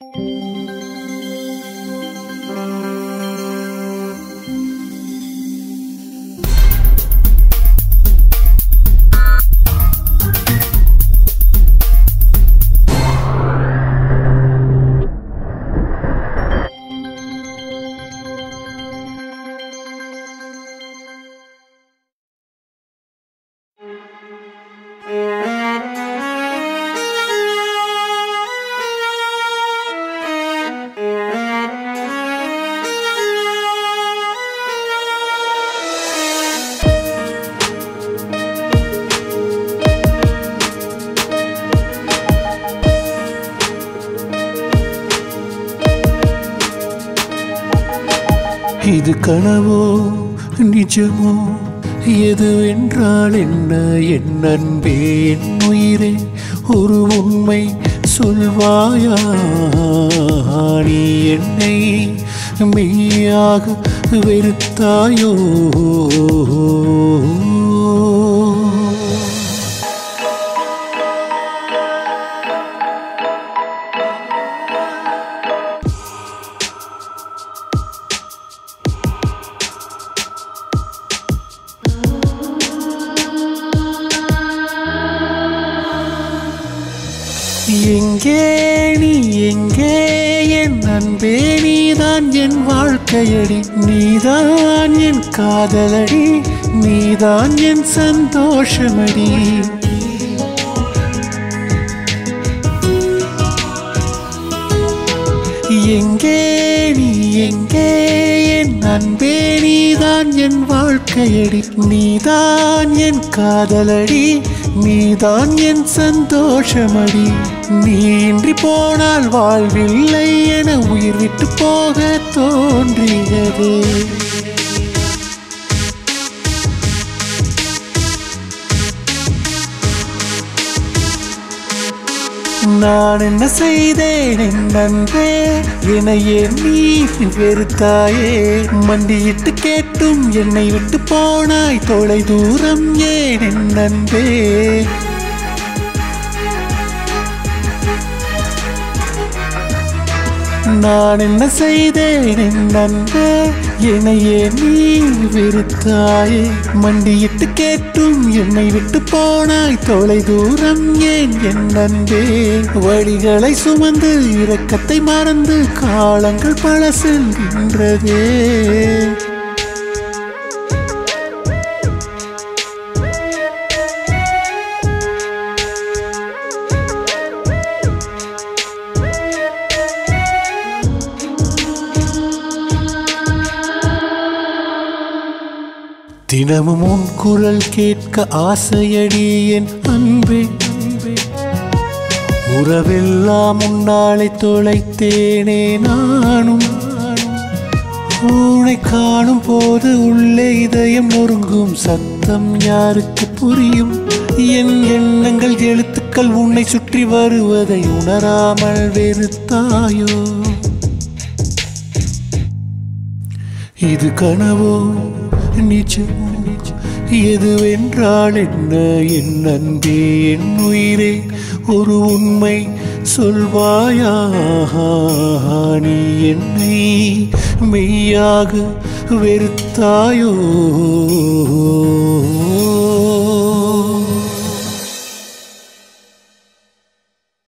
இது கனவோ நிஜமோ எதுவென்றால் என்ன என் அன்பே என் உயிரே ஒரு உண்மை சொல்வாயா நீ என்னை மெய்யாக வெறுத்தாயோ எங்கே நீ எங்கே என் அன்பே நீதான் என் வாழ்க்கையடி நீதான் என் காதலடி நீதான் என் சந்தோஷமடி எங்கே நீ எங்கே என் அன்பே நீதான் என் வாழ்க்கையடி நீதான் என் காதலடி நீதான் என் சந்தோஷமடி நீ இன்றி போனால் வாழ்வில்லை என உயிர் விட்டு போக தோன்றியது நான் என்ன செய்தேன் என் அன்பே என்னையே நீ வெறுத்தாயே மண்டியிட்டு கேட்டும் என்னை விட்டு போனாய் தொலை தூரம் ஏன் என் அன்பே நான் என்ன செய்தேன் என் அன்பே என்னையே நீ வெறுத்தாயே மண்டியிட்டு கேட்டும் என்னை விட்டு போனாய் தொலை தூரம் ஏன் என் அன்பே வழிகளை சுமந்து இரக்கத்தை மறந்து காலங்கள் பல செல்கின்றதே தினமும் உன் குரல் கேட்க ஆசையடி என் அன்பே அன்பே. உறவெல்லாம் உன்னாலை தொலைத்தேனே நானும் உன்னை காணும் போது உள்ளே இதயம் நொறுங்கும் சத்தம் யாருக்கு புரியும் என் எண்ணங்கள் எழுத்துக்கள் உன்னை சுற்றி வருவதை உணராமல் வெறுத்தாயோ இது கனவோ நிஜமோ எதுவென்றால் என்ன என் அன்பே என் உயிரே ஒரு உண்மை சொல்வாயா நீ என்னை மெய்யாக வெறுத்தாயோ